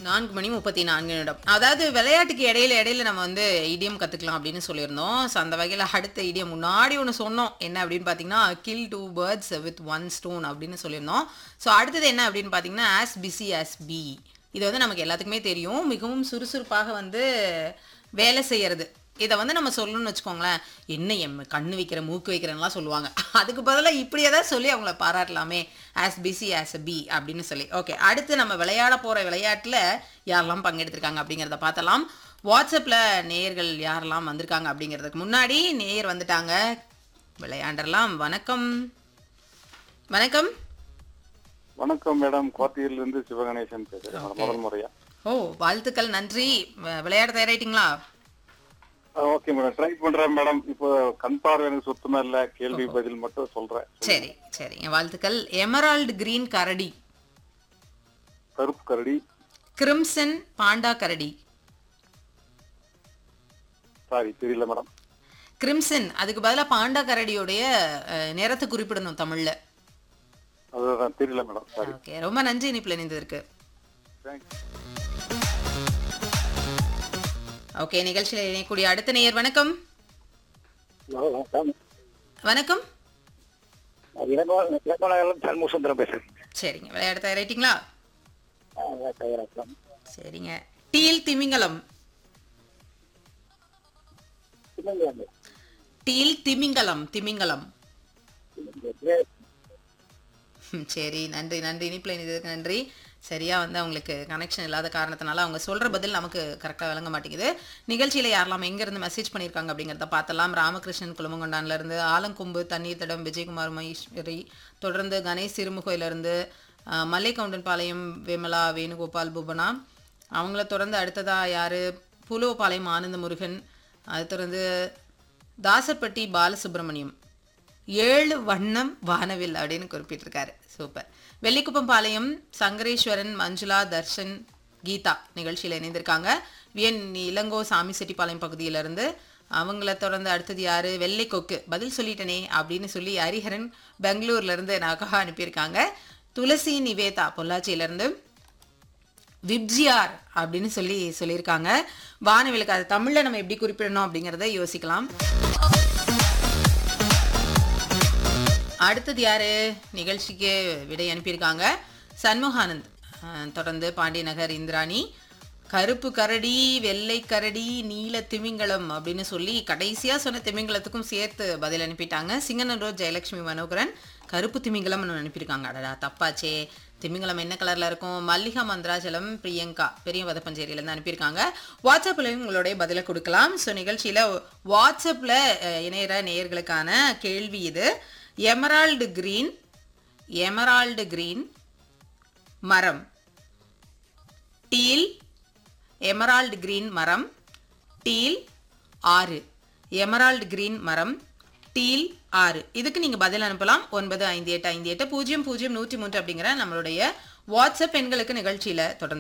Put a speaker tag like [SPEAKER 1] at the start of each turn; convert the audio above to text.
[SPEAKER 1] நான்கு மணி முப்பத்தி நான்கு நிமிடம் அதாவது விளையாட்டுக்கு இடையில இடையில நம்ம வந்து இடியம் கற்றுக்கலாம் அப்படின்னு சொல்லியிருந்தோம் ஸோ அந்த வகையில் அடுத்த இடியம் முன்னாடி ஒன்று சொன்னோம் என்ன அப்படின்னு பார்த்தீங்கன்னா kill two birds with one stone அப்படின்னு சொல்லியிருந்தோம் ஸோ அடுத்தது என்ன அப்படின்னு பார்த்தீங்கன்னா ஆஸ் பிஸி ஆஸ் பி இது வந்து நமக்கு எல்லாத்துக்குமே தெரியும் மிகவும் சுறுசுறுப்பாக வந்து வேலை செய்யறது இதை வந்து நம்ம சொல்லணும்னு வச்சுக்கோங்களேன் என்ன எம் கண்ணு வைக்கிற மூக்கு வைக்கிறேன்லாம் சொல்லுவாங்க அதுக்கு பதிலாக இப்படி ஏதாவது சொல்லி அவங்கள பாராட்டலாமே as busy as a bee அப்படின்னு சொல்லி ஓகே அடுத்து நம்ம விளையாட போகிற விளையாட்டில் யாரெல்லாம் பங்கெடுத்திருக்காங்க அப்படிங்கிறத பார்த்தலாம் வாட்ஸ்அப்பில் நேயர்கள் யாரெல்லாம் வந்திருக்காங்க அப்படிங்கிறதுக்கு முன்னாடி நேயர் வந்துட்டாங்க விளையாண்டரலாம் வணக்கம் வணக்கம்
[SPEAKER 2] வணக்கம் மேடம் கோத்தகிரிலிருந்து சிவகணேசன் பேசுறேன் மேடம். முதல் முறையா
[SPEAKER 1] ஓ வாழ்த்துக்கள் நன்றி வ- விளையாட தயாராயிட்டீங்களா
[SPEAKER 2] ஓகே மேடம் ட்ரை பண்றேன் மேடம் இப்போ கண் பார்வை எனக்கு சுத்தமா இல்ல கேள்வி பதில் மட்டும் சொல்றேன்
[SPEAKER 1] சரி சரிங்க வாழ்த்துக்கள் எமரால்டு கிரீன் கரடி
[SPEAKER 2] கருப்பு கரடி
[SPEAKER 1] கிரிம்சன் பாண்டா கரடி
[SPEAKER 2] சாரி தெரியல மேடம்
[SPEAKER 1] கிரிம்சன் அதுக்கு பதிலாக பாண்டா கரடியோடைய அஹ், நிறத்தை குறிப்பிடணும் தமிழ்ல
[SPEAKER 2] அதுதான் தெரியல மேடம் சாரி
[SPEAKER 1] ஓகே ரொம்ப நன்றி இனிப்பில் இணைந்ததற்கு
[SPEAKER 2] தேங்க்ஸ்
[SPEAKER 1] ஓகே நிகழ்ச்சியில் இணையக்கூடிய அடுத்த நேயர் வணக்கம் வணக்கம்
[SPEAKER 3] சண்முகசுந்தரம் பேசுறேன்
[SPEAKER 1] சரிங்க விளையாட தயாராயிட்டீங்களா சரிங்க டீல் திமிங்கலம் டீல் திமிங்கலம் திமிங்கலம் ம், சரி நன்றி நன்றி இனிப்பில் இணைந்ததுக்கு நன்றி சரியா வந்து அவங்களுக்கு கனெக்ஷன் இல்லாத காரணத்தினால அவங்க சொல்ற பதில் நமக்கு கரெக்டாக விளங்க மாட்டேங்குது நிகழ்ச்சியில் யாரெல்லாம் எங்கேருந்து மெசேஜ் பண்ணியிருக்காங்க அப்படிங்கிறத பார்த்தலாம் ராமகிருஷ்ணன் குளமங்கொண்டான்ல இருந்து ஆலங்கொம்பு தண்ணீர் தடம் விஜயகுமார் மகேஸ்வரி தொடர்ந்து கணேஷ் சிறுமுகையிலேருந்து மல்லைக்கவுண்டன் பாளையம் விமலா வேணுகோபால் புவனா அவங்கள தொடர்ந்து அடுத்ததா யாரு புலுவபாளையம் ஆனந்த முருகன் அது தொடர்ந்து தாசர்பட்டி பாலசுப்ரமணியம் ஏழு வண்ணம் வானவில் அப்படின்னு குறிப்பிட்டிருக்காரு சூப்பர் வெள்ளிக்குப்பம் பாளையம் சங்கரேஸ்வரன் மஞ்சுளா தர்ஷன் கீதா நிகழ்ச்சியில் இணைந்திருக்காங்க விஎன் இளங்கோ சாமி செட்டிப்பாளையம் பகுதியிலிருந்து அவங்கள தொடர்ந்து அடுத்தது யாரு வெள்ளை கொக்கு பதில் சொல்லிட்டனே அப்படின்னு சொல்லி ஹரிஹரன் பெங்களூர்ல இருந்து நகா அனுப்பியிருக்காங்க துளசி நிவேதா பொள்ளாச்சியிலிருந்து விப்ஜிஆர் அப்படின்னு சொல்லி சொல்லியிருக்காங்க வானவிலுக்கு அது தமிழ்ல நம்ம எப்படி குறிப்பிடணும் அப்படிங்கிறத யோசிக்கலாம் அடுத்தது யாரு நிகழ்ச்சிக்கு விடை அனுப்பியிருக்காங்க சண்முகானந்த் அஹ், தொடர்ந்து பாண்டியநகர் இந்திராணி கருப்பு கரடி வெள்ளை கரடி நீல திமிங்கலம் அப்படின்னு சொல்லி கடைசியா சொன்ன திமிங்கலத்துக்கும் சேர்த்து பதில் அனுப்பிட்டாங்க சிங்கநல்லூர் ஜெயலட்சுமி மனோகரன் கருப்பு திமிங்கலம்னு அனுப்பியிருக்காங்க அடடா தப்பாச்சே திமிங்கலம் என்ன கலர்ல இருக்கும் மல்லிகா மந்திராஜலம் பிரியங்கா பெரிய வதப்பஞ்சேரியிலேருந்து அனுப்பியிருக்காங்க வாட்ஸ்அப்லையும் உங்களுடைய பதிலை கொடுக்கலாம் ஸோ நிகழ்ச்சியில் வாட்ஸ்அப்பில் இணையிற நேயர்களுக்கான கேள்வி இது எமரால்டு கிரீன் எமரால்டு கிரீன் மரம் டீல் எமரால்டு கிரீன் மரம் டீல் ஆறு எமரால்டு கிரீன் மரம் டீல் ஆறு இதுக்கு நீங்கள் பதில் அனுப்பலாம் ஒன்பது ஐந்து எட்டு ஐந்து எட்டு பூஜ்ஜியம் பூஜ்ஜியம் நூற்றி மூன்று அப்படிங்கிற நம்மளுடைய வாட்ஸ்அப் எண்களுக்கு நிகழ்ச்சியில் தொடர்ந்து